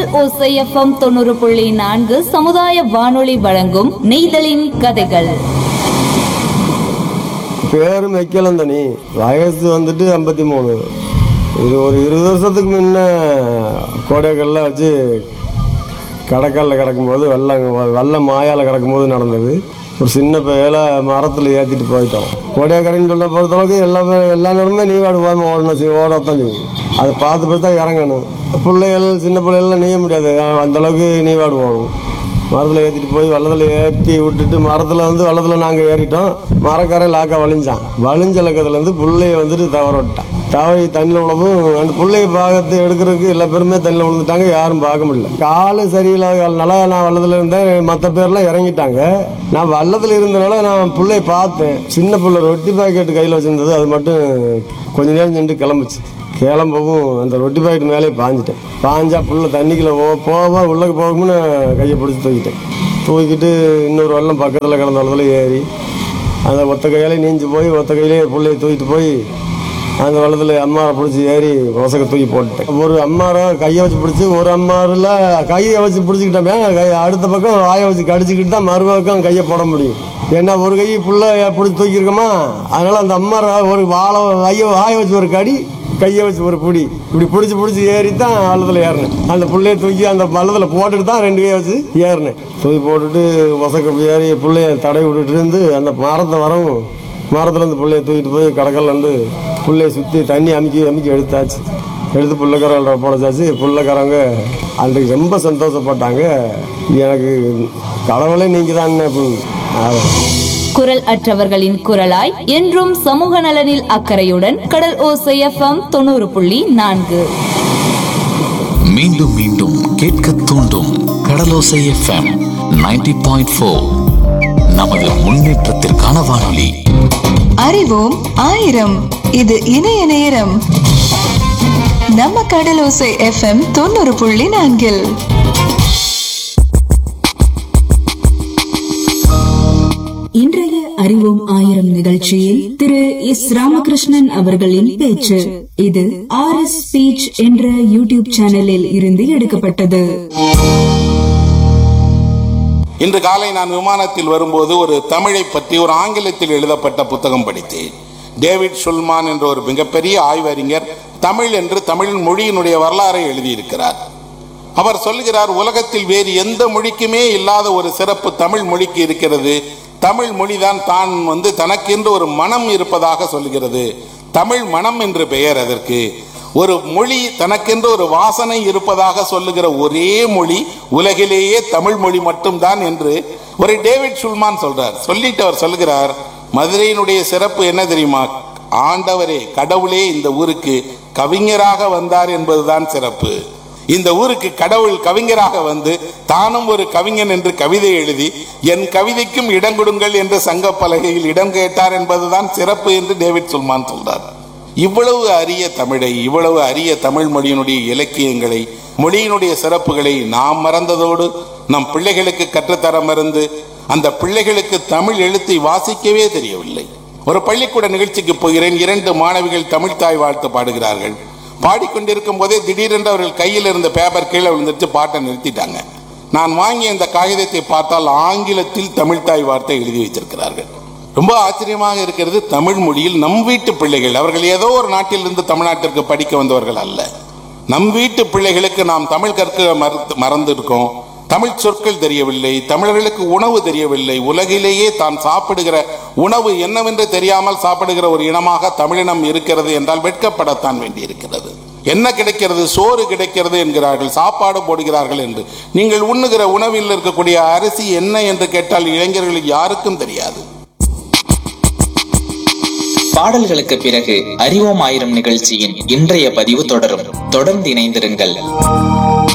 ஓசை எஃப்எம் தொண்ணூறு புள்ளி நான்கு சமுதாய வானொலி வழங்கும் நெய்தலின் கதைகள் பேரும் வைக்கலாம் தனி வயசு வந்துட்டு ஐம்பத்தி மூணு இது ஒரு இருபது வருஷத்துக்கு முன்ன கோடைக்கல்ல வச்சு கடற்கல்ல கிடக்கும்போது வெள்ளம் வெள்ளம் மாயால் கிடக்கும்போது நடந்தது ஒரு சின்ன பையில மரத்தில் ஏற்றிட்டு போயிட்டோம் கோடைக்கரைன்னு சொல்ல பொறுத்தளவுக்கு எல்லாமே எல்லா நேரமே நீவாடு போகாமல் ஓடணும் சி- ஓடத்தான் செய்யும் அதை பார்த்து பார்த்து தான் இறங்கணும் பிள்ளைகள் சின்ன பிள்ளைகள்லாம் நீய முடியாது அந்த அளவுக்கு நீவாடு போகணும் மரத்தில் ஏற்றிட்டு போய் வெள்ளத்தில் ஏற்றி விட்டுட்டு மரத்தில் வந்து வெள்ளத்தில் நாங்கள் ஏறிட்டோம் மரக்கரை லாக்கா வலிஞ்சான் வலிஞ்ச லக்கத்துலேருந்து புள்ளைய வந்துட்டு தவற விட்டான் தவறி தண்ணியில் விழவும் அந்த புள்ளைய பார்த்து எடுக்கிறதுக்கு எல்லா பேருமே தண்ணியில் விழுந்துட்டாங்க யாரும் பார்க்க முடியல காலு சரியில்லாதனால நான் வெள்ளத்தில் இருந்தேன் மற்ற பேர்லாம் இறங்கிட்டாங்க நான் வெள்ளத்தில் இருந்தனால நான் புள்ளைய பார்த்தேன் சின்ன புள்ள ரொட்டி பாக்கெட் கையில் வச்சிருந்தது அது மட்டும் கொஞ்ச நேரம் நின்று கிளம்புச்சு கிளம்பவும் அந்த ரொட்டி பாக்கெட் மேலே பாஞ்சிட்டேன் பாஞ்சா புள்ள தண்ணிக்குள்ள போ போவா உள்ளக்கு போகும்னு கையை பிடிச்சி தூக்கிட்டேன் தூக்கிட்டு இன்னொரு வெள்ளம் பக்கத்தில் கிடந்த வெள்ளத்தில் ஏறி அந்த ஒத்த கையாலே நீஞ்சி போய் ஒத்த கையிலே பிள்ளைய தூக்கிட்டு போய் அந்த வெள்ளத்தில் அம்மாரை பிடிச்சி ஏறி வசக்க தூக்கி போட்டுட்டேன் ஒரு அம்மாரை கையை வச்சு பிடிச்சி ஒரு அம்மாரில் கையை வச்சு பிடிச்சிக்கிட்டோமே கை அடுத்த பக்கம் வாயை வச்சு கடிச்சிக்கிட்டு தான் மறுபக்கம் கையை போட முடியும் ஏன்னா ஒரு கை புள்ள பிடிச்சி தூக்கியிருக்கோமா அதனால அந்த அம்மாரை ஒரு வாழை கையை வாயை வச்சு ஒரு கடி கையை வச்சு ஒரு பிடி இப்படி பிடிச்சி பிடிச்சி ஏறி தான் வள்ளத்தில் ஏறினேன் அந்த புள்ளைய தூக்கி அந்த வள்ளத்தில் போட்டுட்டு தான் ரெண்டு கையை வச்சு ஏறினேன் தூக்கி போட்டுட்டு வசக்க ஏறி புள்ளைய தடை விட்டுட்டு இருந்து அந்த மரத்தை வரவும் மரத்துல இருந்து புள்ளைய தூக்கிட்டு போய் கடற்கல்ல இருந்து புள்ளைய சுற்றி தண்ணி அமுக்கி அமுக்கி எடுத்தாச்சு எடுத்து புள்ளக்காரங்கள போடச்சாச்சு புள்ளக்காரங்க அன்றைக்கு ரொம்ப சந்தோஷப்பட்டாங்க எனக்கு கடவுளே நீங்கள் தான் குரல் அற்றவர்களின் குரலாய் என்றும் சமூக நலனில் அக்கறையுடன் கடல் ஓசை எஃப்எம் தொண்ணூறு புள்ளி நான்கு மீண்டும் மீண்டும் கேட்க தூண்டும் கடலோசை எஃப்எம் 90.4 பாயிண்ட் ஃபோர் நமது முன்னேற்றத்திற்கான வானொலி அறிவோம் ஆயிரம் இது இணைய நேரம் நம்ம கடலோசை எஃப்எம் தொண்ணூறு புள்ளி நான்கில் இன்றைய அறிவோம் ஆயிரம் நிகழ்ச்சியில் திரு எஸ் ராமகிருஷ்ணன் அவர்களின் பேச்சு இது ஆர் எஸ் ஸ்பீச் என்ற யூடியூப் சேனலில் இருந்து எடுக்கப்பட்டது இன்று காலை நான் விமானத்தில் வரும்போது ஒரு தமிழை பற்றி ஒரு ஆங்கிலத்தில் எழுதப்பட்ட புத்தகம் படித்தேன் டேவிட் சுல்மான் என்ற ஒரு மிகப்பெரிய ஆய்வறிஞர் தமிழ் என்று தமிழ் மொழியினுடைய வரலாறை எழுதியிருக்கிறார் அவர் சொல்கிறார் உலகத்தில் வேறு எந்த மொழிக்குமே இல்லாத ஒரு சிறப்பு தமிழ் மொழிக்கு இருக்கிறது தமிழ் மொழிதான் தான் வந்து தனக்கென்று ஒரு மனம் இருப்பதாக சொல்கிறது தமிழ் மனம் என்று பெயர் அதற்கு ஒரு மொழி தனக்கென்று ஒரு வாசனை இருப்பதாக சொல்லுகிற ஒரே மொழி உலகிலேயே தமிழ் மொழி மட்டும்தான் என்று ஒரு டேவிட் சுல்மான் சொல்றார் சொல்லிட்டு அவர் சொல்லுகிறார் மதுரையினுடைய சிறப்பு என்ன தெரியுமா ஆண்டவரே கடவுளே இந்த ஊருக்கு கவிஞராக வந்தார் என்பதுதான் சிறப்பு இந்த ஊருக்கு கடவுள் கவிஞராக வந்து தானும் ஒரு கவிஞன் என்று கவிதை எழுதி என் கவிதைக்கும் இடம் கொடுங்கள் என்று சங்க பலகையில் இடம் கேட்டார் என்பதுதான் சிறப்பு என்று டேவிட் சுல்மான் சொல்றார் இவ்வளவு அரிய தமிழை இவ்வளவு அரிய தமிழ் மொழியினுடைய இலக்கியங்களை மொழியினுடைய சிறப்புகளை நாம் மறந்ததோடு நம் பிள்ளைகளுக்கு கற்றுத்தர மறந்து அந்த பிள்ளைகளுக்கு தமிழ் எழுத்தை வாசிக்கவே தெரியவில்லை ஒரு பள்ளிக்கூட நிகழ்ச்சிக்கு போகிறேன் இரண்டு மாணவிகள் தமிழ் தாய் வாழ்த்து பாடுகிறார்கள் பாடிக்கொண்டிருக்கும் போதே திடீரென்று அவர்கள் கையில் இருந்த பேப்பர் கீழே விழுந்துட்டு பாட்டை நிறுத்திட்டாங்க நான் வாங்கிய இந்த காகிதத்தை பார்த்தால் ஆங்கிலத்தில் தமிழ் தாய் வார்த்தை எழுதி வைத்திருக்கிறார்கள் ரொம்ப ஆச்சரியமாக இருக்கிறது தமிழ் மொழியில் நம் வீட்டு பிள்ளைகள் அவர்கள் ஏதோ ஒரு நாட்டிலிருந்து தமிழ்நாட்டிற்கு படிக்க வந்தவர்கள் அல்ல நம் வீட்டு பிள்ளைகளுக்கு நாம் தமிழ் கற்க மறந்து மறந்திருக்கோம் தமிழ் சொற்கள் தெரியவில்லை தமிழர்களுக்கு உணவு தெரியவில்லை உலகிலேயே தான் சாப்பிடுகிற உணவு என்னவென்று தெரியாமல் சாப்பிடுகிற ஒரு இனமாக தமிழினம் இருக்கிறது என்றால் வெட்கப்படத்தான் வேண்டியிருக்கிறது என்ன கிடைக்கிறது சோறு கிடைக்கிறது என்கிறார்கள் சாப்பாடு போடுகிறார்கள் என்று நீங்கள் உண்ணுகிற உணவில் இருக்கக்கூடிய அரிசி என்ன என்று கேட்டால் இளைஞர்களுக்கு யாருக்கும் தெரியாது பாடல்களுக்கு பிறகு அறிவோம் ஆயிரம் நிகழ்ச்சியின் இன்றைய பதிவு தொடரும் தொடர்ந்து இணைந்திருங்கள்